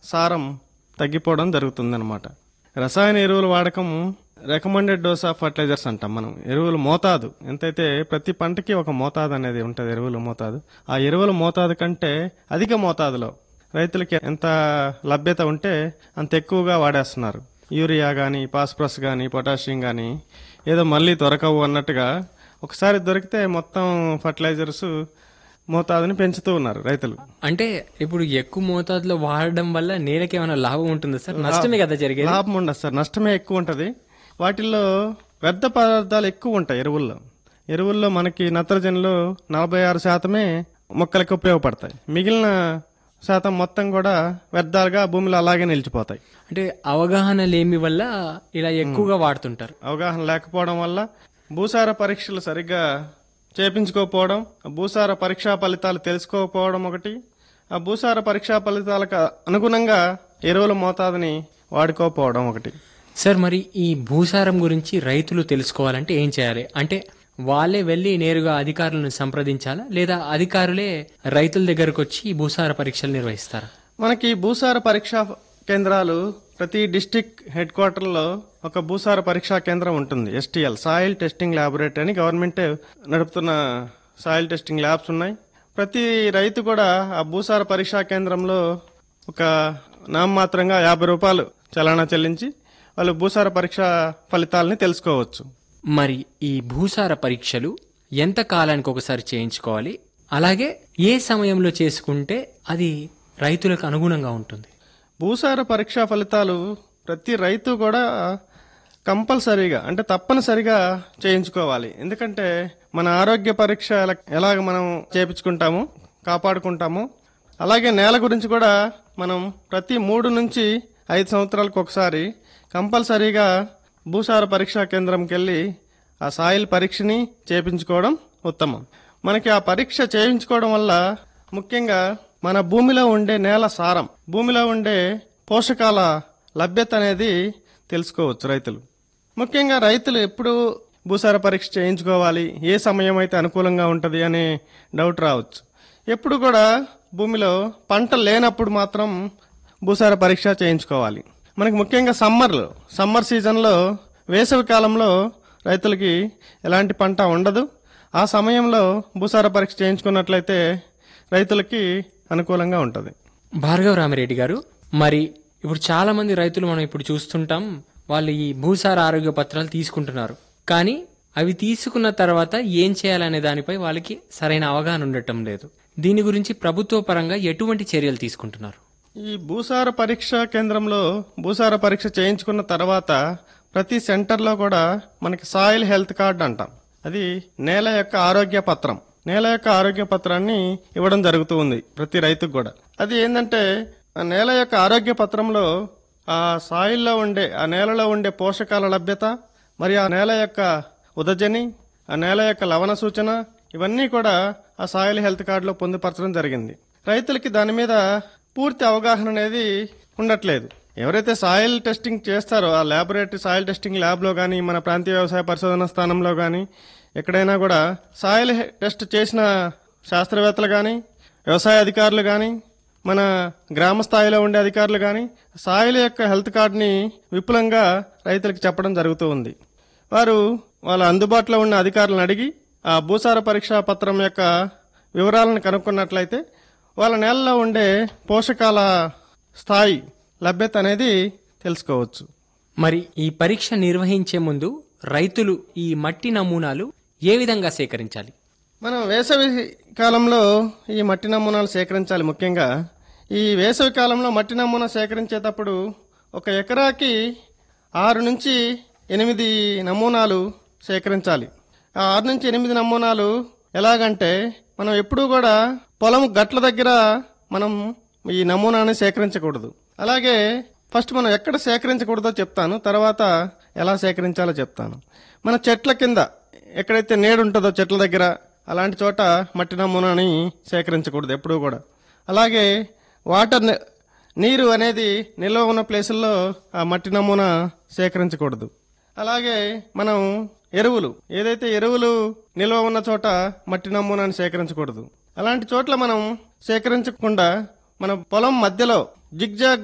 సారం తగ్గిపోవడం జరుగుతుందన్నమాట రసాయన ఎరువుల వాడకం రికమెండెడ్ డోస్ ఆఫ్ ఫర్టిలైజర్స్ అంటాం మనం ఎరువుల మోతాదు ఎంతైతే ప్రతి పంటకి ఒక మోతాదు అనేది ఉంటుంది ఎరువుల మోతాదు ఆ ఎరువుల మోతాదు కంటే అధిక మోతాదులో రైతులకి ఎంత లభ్యత ఉంటే అంత ఎక్కువగా వాడేస్తున్నారు యూరియా కానీ ఫాస్ఫరస్ కానీ పొటాషియం కానీ ఏదో మళ్ళీ దొరకవు అన్నట్టుగా ఒకసారి దొరికితే మొత్తం ఫర్టిలైజర్స్ మోతాదుని పెంచుతూ ఉన్నారు రైతులు అంటే ఇప్పుడు ఎక్కువ మోతాదులో వాడడం వల్ల నేలకి ఏమైనా లాభం ఉంటుందా సార్ నష్టమే కదా జరిగేది లాభం ఉండదు సార్ నష్టమే ఎక్కువ ఉంటది వాటిల్లో వ్యర్థ పదార్థాలు ఎక్కువ ఉంటాయి ఎరువుల్లో ఎరువుల్లో మనకి నత్రజనిలో నలభై ఆరు శాతమే మొక్కలకు ఉపయోగపడతాయి మిగిలిన శాతం మొత్తం కూడా వ్యర్థాలుగా భూమిలో అలాగే నిలిచిపోతాయి అంటే అవగాహన లేమి వల్ల ఇలా ఎక్కువగా వాడుతుంటారు అవగాహన లేకపోవడం వల్ల భూసార పరీక్షలు సరిగ్గా చేపించుకోకపోవడం భూసార పరీక్షా ఫలితాలు తెలుసుకోకపోవడం ఒకటి ఆ భూసార పరీక్షా ఫలితాలకు అనుగుణంగా ఎరువుల మోతాదుని వాడుకోకపోవడం ఒకటి సార్ మరి ఈ భూసారం గురించి రైతులు తెలుసుకోవాలంటే ఏం చేయాలి అంటే వాళ్ళే వెళ్ళి నేరుగా అధికారులను సంప్రదించాలా లేదా అధికారులే రైతుల దగ్గరకు వచ్చి ఈ భూసార పరీక్షలు నిర్వహిస్తారా మనకి భూసార పరీక్షా కేంద్రాలు ప్రతి డిస్టిక్ హెడ్ క్వార్టర్లో ఒక భూసార పరీక్షా కేంద్రం ఉంటుంది ఎస్టీఎల్ సాయిల్ టెస్టింగ్ ల్యాబొరేటరీ అని గవర్నమెంట్ నడుపుతున్న సాయిల్ టెస్టింగ్ ల్యాబ్స్ ఉన్నాయి ప్రతి రైతు కూడా ఆ భూసార పరీక్షా కేంద్రంలో ఒక నామమాత్రంగా యాభై రూపాయలు చలానా చెల్లించి వాళ్ళు భూసార పరీక్ష ఫలితాలని తెలుసుకోవచ్చు మరి ఈ భూసార పరీక్షలు ఎంత కాలానికి ఒకసారి చేయించుకోవాలి అలాగే ఏ సమయంలో చేసుకుంటే అది రైతులకు అనుగుణంగా ఉంటుంది భూసార పరీక్షా ఫలితాలు ప్రతి రైతు కూడా కంపల్సరీగా అంటే తప్పనిసరిగా చేయించుకోవాలి ఎందుకంటే మన ఆరోగ్య పరీక్ష ఎలా- ఎలాగ మనం చేపించుకుంటామో కాపాడుకుంటామో అలాగే నేల గురించి కూడా మనం ప్రతి మూడు నుంచి ఐదు సంవత్సరాలకు ఒకసారి కంపల్సరీగా భూసార పరీక్షా కేంద్రంకి వెళ్ళి ఆ సాయిల్ పరీక్షని చేపించుకోవడం ఉత్తమం మనకి ఆ పరీక్ష చేయించుకోవడం వల్ల ముఖ్యంగా మన భూమిలో ఉండే నేల సారం భూమిలో ఉండే పోషకాల లభ్యత అనేది తెలుసుకోవచ్చు రైతులు ముఖ్యంగా రైతులు ఎప్పుడు భూసార పరీక్ష చేయించుకోవాలి ఏ సమయం అయితే అనుకూలంగా ఉంటుంది అనే డౌట్ రావచ్చు ఎప్పుడు కూడా భూమిలో పంట లేనప్పుడు మాత్రం భూసార పరీక్ష చేయించుకోవాలి మనకి ముఖ్యంగా సమ్మర్లో సమ్మర్ సీజన్లో వేసవి కాలంలో రైతులకి ఎలాంటి పంట ఉండదు ఆ సమయంలో భూసార పరీక్ష చేయించుకున్నట్లయితే రైతులకి అనుకూలంగా ఉంటుంది భార్గవ రామిరెడ్డి గారు మరి ఇప్పుడు చాలా మంది రైతులు మనం ఇప్పుడు చూస్తుంటాం వాళ్ళు ఈ భూసార ఆరోగ్య పత్రాలు తీసుకుంటున్నారు కానీ అవి తీసుకున్న తర్వాత ఏం చేయాలనే దానిపై వాళ్ళకి సరైన అవగాహన ఉండటం లేదు దీని గురించి ప్రభుత్వ పరంగా ఎటువంటి చర్యలు తీసుకుంటున్నారు ఈ భూసార పరీక్ష కేంద్రంలో భూసార పరీక్ష చేయించుకున్న తర్వాత ప్రతి సెంటర్లో కూడా మనకి సాయిల్ హెల్త్ కార్డ్ అంటాం అది నేల యొక్క ఆరోగ్య పత్రం నేల యొక్క ఆరోగ్య పత్రాన్ని ఇవ్వడం జరుగుతూ ఉంది ప్రతి రైతుకు కూడా అది ఏంటంటే ఆ నేల యొక్క ఆరోగ్య పత్రంలో ఆ సాయిల్లో ఉండే ఆ నేలలో ఉండే పోషకాల లభ్యత మరి ఆ నేల యొక్క ఉదజని ఆ నేల యొక్క లవణ సూచన ఇవన్నీ కూడా ఆ సాయిల్ హెల్త్ కార్డులో పొందుపరచడం జరిగింది రైతులకి దాని మీద పూర్తి అవగాహన అనేది ఉండట్లేదు ఎవరైతే సాయిల్ టెస్టింగ్ చేస్తారో ఆ ల్యాబొరేటరీ సాయిల్ టెస్టింగ్ ల్యాబ్లో కానీ మన ప్రాంతీయ వ్యవసాయ పరిశోధన స్థానంలో కానీ ఎక్కడైనా కూడా సాయిల్ హె- టెస్ట్ చేసిన శాస్త్రవేత్తలు కానీ వ్యవసాయ అధికారులు కానీ మన గ్రామ స్థాయిలో ఉండే అధికారులు కానీ సాయిల్ యొక్క హెల్త్ కార్డుని విపులంగా రైతులకు చెప్పడం జరుగుతూ ఉంది వారు వాళ్ళ అందుబాటులో ఉన్న అధికారులను అడిగి ఆ భూసార పరీక్షా పత్రం యొక్క వివరాలను కనుక్కున్నట్లయితే వాళ్ళ నేలలో ఉండే పోషకాల స్థాయి లభ్యత అనేది తెలుసుకోవచ్చు మరి ఈ పరీక్ష నిర్వహించే ముందు రైతులు ఈ మట్టి నమూనాలు ఏ విధంగా సేకరించాలి మనం వేసవి కాలంలో ఈ మట్టి నమూనాలు సేకరించాలి ముఖ్యంగా ఈ వేసవి కాలంలో మట్టి నమూనా సేకరించేటప్పుడు ఒక ఎకరాకి ఆరు నుంచి ఎనిమిది నమూనాలు సేకరించాలి ఆ ఆరు నుంచి ఎనిమిది నమూనాలు ఎలాగంటే మనం ఎప్పుడూ కూడా పొలం గట్ల దగ్గర మనం ఈ నమూనాని సేకరించకూడదు అలాగే ఫస్ట్ మనం ఎక్కడ సేకరించకూడదో చెప్తాను తర్వాత ఎలా సేకరించాలో చెప్తాను మన చెట్ల కింద ఎక్కడైతే నీడు ఉంటుందో చెట్ల దగ్గర అలాంటి చోట మట్టి నమూనాని సేకరించకూడదు ఎప్పుడూ కూడా అలాగే వాటర్ ని- నీరు అనేది నిల్వ ఉన్న ప్లేసుల్లో ఆ మట్టి నమూనా సేకరించకూడదు అలాగే మనం ఎరువులు ఏదైతే ఎరువులు నిల్వ ఉన్న చోట మట్టి నమూనాని సేకరించకూడదు అలాంటి చోట్ల మనం సేకరించకుండా మన పొలం మధ్యలో జిగ్జాగ్